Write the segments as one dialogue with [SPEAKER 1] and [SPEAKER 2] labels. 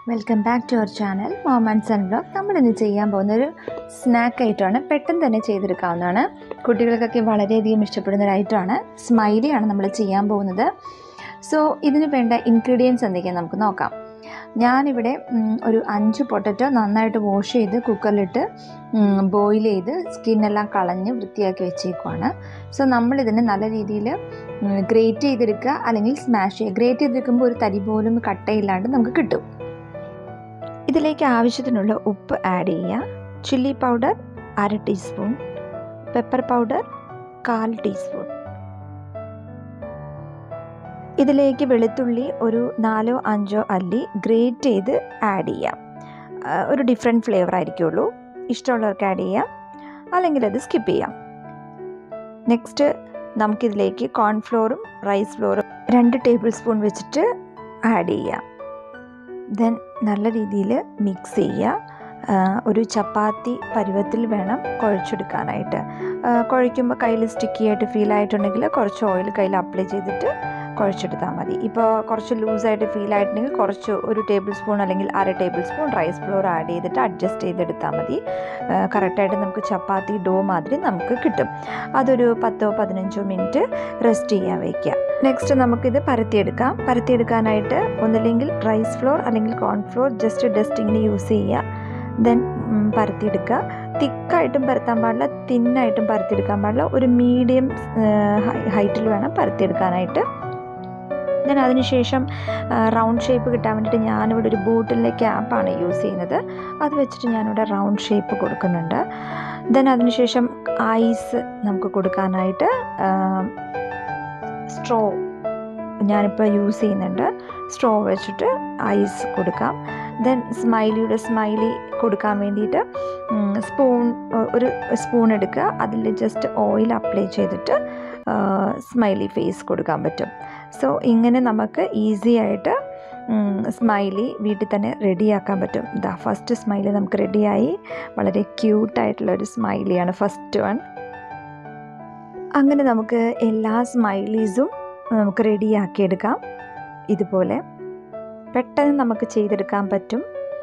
[SPEAKER 1] welcome back to our channel moments and blog നമ്മളിന്ന് ചെയ്യാൻ പോകുന്ന ഒരു സ്നാക്ക് ഐറ്റമാണ് പെട്ടെന്ന് തന്നെ ചെയ്തെടുക്കാവുന്നതാണ് കുട്ടികൾക്കൊക്കെ വളരെയധികം ഇഷ്ടപ്പെടുന്ന ഒരു ഐറ്റമാണ് സ്മൈലിയാണ് നമ്മൾ ചെയ്യാൻ പോകുന്നത് സോ ഇതിന് വേണ്ട ഇൻഗ്രീഡിയൻസ് എന്തൊക്കെയാണ് നമുക്ക് നോക്കാം ഞാനിവിടെ ഉം, ഒരു അഞ്ച് പൊട്ടറ്റോ നന്നായിട്ട് വാഷ് ചെയ്ത് കുക്കറിലിട്ട് ബോയിൽ ചെയ്ത് സ്കിന്നെല്ലാം കളഞ്ഞ് വൃത്തിയാക്കി വെച്ചേക്കുവാണ് സോ നമ്മളിതിനെ നല്ല രീതിയിൽ ഗ്രേറ്റ് ചെയ്തെടുക്കുക അല്ലെങ്കിൽ സ്മാഷ് ചെയ്യുക ഗ്രേറ്റ് ചെയ്തെടുക്കുമ്പോൾ ഒരു തരി പോലും കട്ടയില്ലാണ്ട് നമുക്ക് കിട്ടും ഇതിലേക്ക് ആവശ്യത്തിനുള്ള ഉപ്പ് ആഡ് ചെയ്യുക ചില്ലി പൗഡർ അര ടീസ്പൂൺ പെപ്പർ പൗഡർ കാൽ ടീസ്പൂൺ ഇതിലേക്ക് വെളുത്തുള്ളി ഒരു നാലോ അഞ്ചോ അല്ലി ഗ്രേറ്റ് ചെയ്ത് ആഡ് ചെയ്യാം ആ, ഒരു ഡിഫറെൻറ്റ് ഫ്ലേവർ ആയിരിക്കുള്ളൂ ഇഷ്ടമുള്ളവർക്ക് ആഡ് ചെയ്യാം അല്ലെങ്കിൽ അത് സ്കിപ്പ് ചെയ്യാം നെക്സ്റ്റ് നമുക്കിതിലേക്ക് കോൺഫ്ലോറും റൈസ് ഫ്ലോറും രണ്ട് ടേബിൾ സ്പൂൺ വെച്ചിട്ട് ആഡ് ചെയ്യാം ദെൻ നല്ല രീതിയിൽ മിക്സ് ചെയ്യുക ആ, ഒരു ചപ്പാത്തി പരുവത്തിൽ വേണം കുഴച്ചെടുക്കാനായിട്ട് ആ, കുഴയ്ക്കുമ്പോൾ കയ്യിൽ സ്റ്റിക്കി ആയിട്ട് ഫീൽ ആയിട്ടുണ്ടെങ്കിൽ കുറച്ച് ഓയിൽ കയ്യിൽ അപ്ലൈ ചെയ്തിട്ട് കുഴച്ചെടുത്താൽ മതി ഇപ്പോൾ കുറച്ച് ലൂസായിട്ട് ഫീൽ ആയിട്ടുണ്ടെങ്കിൽ കുറച്ച് ഒരു ടേബിൾ സ്പൂൺ അല്ലെങ്കിൽ അര tablespoon rice flour add ചെയ്തിട്ട് അഡ്ജസ്റ്റ് ചെയ്തെടുത്താൽ മതി കറക്റ്റായിട്ട് നമുക്ക് ചപ്പാത്തി ഡോ മാതിരി നമുക്ക് കിട്ടും അതൊരു പത്തോ പതിനഞ്ചോ മിനിറ്റ് റെസ്റ്റ് ചെയ്യാൻ വയ്ക്കുക നെക്സ്റ്റ് നമുക്കിത് പരത്തിയെടുക്കാം പരത്തിയെടുക്കാനായിട്ട് ഒന്നില്ലെങ്കിൽ റൈസ് ഫ്ലോർ അല്ലെങ്കിൽ കോൺഫ്ലോർ ജസ്റ്റ് ഡസ്റ്റിങ്ങിന് യൂസ് ചെയ്യുക ദെൻ പരത്തിയെടുക്കുക തിക്കായിട്ടും പരത്താൻ പാടില്ല തിന്നായിട്ടും പരത്തിയെടുക്കാൻ പാടില്ല ഒരു മീഡിയം ഹൈറ്റിൽ വേണം പരത്തിയെടുക്കാനായിട്ട് ദെൻ അതിനുശേഷം റൗണ്ട് ഷേപ്പ് കിട്ടാൻ വേണ്ടിയിട്ട് ഞാനിവിടെ ഒരു ബോട്ടിലിൻ്റെ ക്യാപ്പാണ് യൂസ് ചെയ്യുന്നത് അത് വെച്ചിട്ട് ഞാനിവിടെ റൗണ്ട് ഷേപ്പ് കൊടുക്കുന്നുണ്ട് ദെൻ അതിനുശേഷം ഐസ് നമുക്ക് കൊടുക്കാനായിട്ട് സ്ട്രോ ഞാനിപ്പോൾ യൂസ് ചെയ്യുന്നുണ്ട് സ്ട്രോ വെച്ചിട്ട് ഐസ് കൊടുക്കാം ദെൻ സ്മൈലിയുടെ സ്മൈലി കൊടുക്കാൻ വേണ്ടിയിട്ട് സ്പൂൺ ഒരു സ്പൂൺ എടുക്കുക അതിൽ ജസ്റ്റ് ഓയിൽ അപ്ലൈ ചെയ്തിട്ട് സ്മൈലി ഫേസ് കൊടുക്കാൻ പറ്റും സോ ഇങ്ങനെ നമുക്ക് ഈസി ആയിട്ട് സ്മൈലി വീട്ടിൽ തന്നെ റെഡിയാക്കാൻ പറ്റും ഇതാ ഫസ്റ്റ് സ്മൈലി നമുക്ക് റെഡിയായി വളരെ ക്യൂട്ടായിട്ടുള്ള ഒരു സ്മൈലിയാണ് ഫസ്റ്റ് വൺ അങ്ങനെ നമുക്ക് എല്ലാ സ്മൈലീസും നമുക്ക് റെഡിയാക്കിയെടുക്കാം ഇതുപോലെ പെട്ടെന്ന് നമുക്ക് ചെയ്തെടുക്കാൻ പറ്റും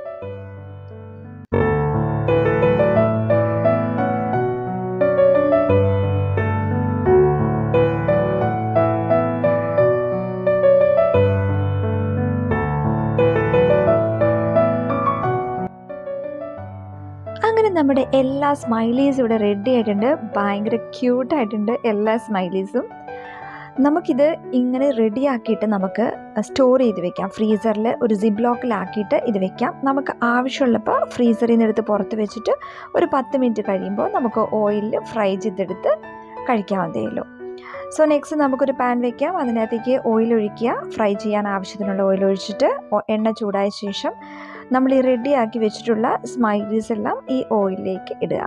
[SPEAKER 1] അങ്ങനെ നമ്മുടെ എല്ലാ സ്മൈലീസും ഇവിടെ റെഡി ആയിട്ടുണ്ട് ഭയങ്കര ക്യൂട്ടായിട്ടുണ്ട് എല്ലാ സ്മൈലീസും നമുക്കിത് ഇങ്ങനെ റെഡി ആക്കിയിട്ട് നമുക്ക് സ്റ്റോർ ചെയ്ത് വെക്കാം ഫ്രീസറിൽ ഒരു സിബ് ലോക്കിലാക്കിയിട്ട് ഇത് വെക്കാം നമുക്ക് ആവശ്യമുള്ളപ്പോൾ ഫ്രീസറിൽ നിന്ന് എടുത്ത് പുറത്ത് വെച്ചിട്ട് ഒരു പത്ത് മിനിറ്റ് കഴിയുമ്പോൾ നമുക്ക് ഓയിലിൽ ഫ്രൈ ചെയ്തെടുത്ത് കഴിക്കാവുന്നതേ ഉള്ളൂ സോ നെക്സ്റ്റ് നമുക്കൊരു പാൻ വെക്കാം അതിനകത്തേക്ക് ഓയിൽ ഒഴിക്കുക ഫ്രൈ ചെയ്യാൻ ആവശ്യത്തിനുള്ള ഓയിൽ ഒഴിച്ചിട്ട് ഒ- എണ്ണ ചൂടായ ശേഷം നമ്മൾ ഈ റെഡിയാക്കി വെച്ചിട്ടുള്ള സ്മൈലീസ് എല്ലാം ഈ ഓയിലിലേക്ക് ഇടുക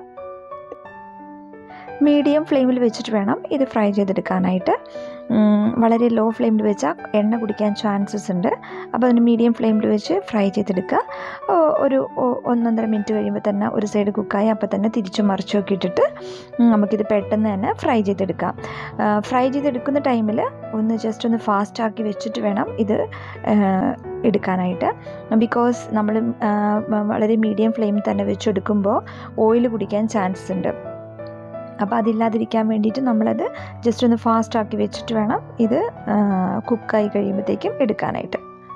[SPEAKER 1] മീഡിയം ഫ്ലെയിമിൽ വെച്ചിട്ട് വേണം ഇത് ഫ്രൈ ചെയ്തെടുക്കാനായിട്ട് ഉം, വളരെ ലോ ഫ്ലെയിമിൽ വെച്ചാൽ എണ്ണ കുടിക്കാൻ ചാൻസസ് ഉണ്ട് അപ്പോൾ അതിന് മീഡിയം ഫ്ലെയിമിൽ വെച്ച് ഫ്രൈ ചെയ്തെടുക്കുക ഓ- ഒരു ഒ- ഒന്നൊന്നര മിനിറ്റ് കഴിയുമ്പോൾ തന്നെ ഒരു സൈഡ് കുക്കായി അപ്പോൾ തന്നെ തിരിച്ചും മറിച്ചും ഒക്കെ ഇട്ടിട്ട് ഉം, നമുക്കിത് പെട്ടെന്ന് തന്നെ ഫ്രൈ ചെയ്തെടുക്കാം ഫ്രൈ ചെയ്തെടുക്കുന്ന ടൈമിൽ ഒന്ന് ജസ്റ്റ് ഒന്ന് ഫാസ്റ്റ് ആക്കി വെച്ചിട്ട് വേണം ഇത് ആ, എടുക്കാനായിട്ട് ബിക്കോസ് നമ്മൾ വളരെ മീഡിയം ഫ്ലെയിമിൽ തന്നെ വെച്ചെടുക്കുമ്പോൾ ഓയിൽ കുടിക്കാൻ ചാൻസ് ഉണ്ട് അപ്പോൾ അതില്ലാതിരിക്കാൻ വേണ്ടിയിട്ട് നമ്മളത് ജസ്റ്റ് ഒന്ന് ഫാസ്റ്റ് ആക്കി വെച്ചിട്ട് വേണം ഇത് കുക്കായി കഴിയുമ്പോഴത്തേക്കും എടുക്കാനായിട്ട്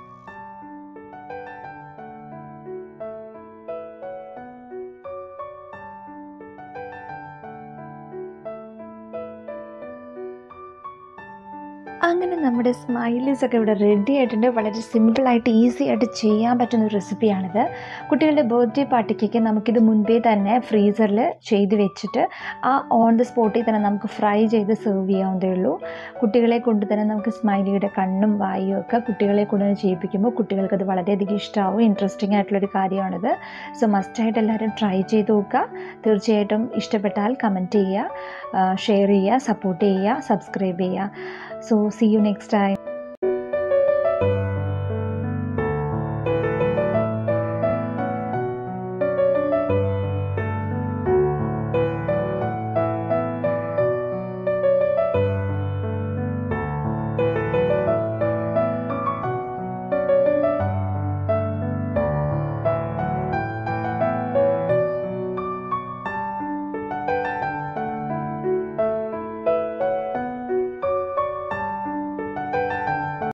[SPEAKER 1] അങ്ങനെ നമ്മുടെ സ്മൈലീസ് ഒക്കെ ഇവിടെ റെഡി ആയിട്ടുണ്ട് വളരെ സിമ്പിളായിട്ട് ഈസി ആയിട്ട് ചെയ്യാൻ പറ്റുന്ന ഒരു റെസിപ്പിയാണിത് കുട്ടികളുടെ ബർത്ത്ഡേ പാർട്ടിക്കൊക്കെ നമുക്കിത് മുൻപേ തന്നെ ഫ്രീസറിൽ ചെയ്ത് വെച്ചിട്ട് ആ ഓൺ ദ സ്പോട്ടിൽ തന്നെ നമുക്ക് ഫ്രൈ ചെയ്ത് സെർവ് ചെയ്യാവുന്നതേ ഉള്ളൂ കുട്ടികളെ കൊണ്ട് തന്നെ നമുക്ക് സ്മൈലിയുടെ കണ്ണും വായും ഒക്കെ കുട്ടികളെ കൊണ്ട് തന്നെ ചെയ്യിപ്പിക്കുമ്പോൾ കുട്ടികൾക്കത് വളരെയധികം ഇഷ്ടമാവും ഇൻട്രസ്റ്റിംഗ് ആയിട്ടുള്ളൊരു കാര്യമാണിത് സോ മസ്റ്റായിട്ട് എല്ലാവരും ട്രൈ ചെയ്ത് നോക്കുക തീർച്ചയായിട്ടും ഇഷ്ടപ്പെട്ടാൽ കമൻറ്റ് ചെയ്യുക ഷെയർ ചെയ്യുക സപ്പോർട്ട് ചെയ്യുക സബ്സ്ക്രൈബ് ചെയ്യുക so see you next time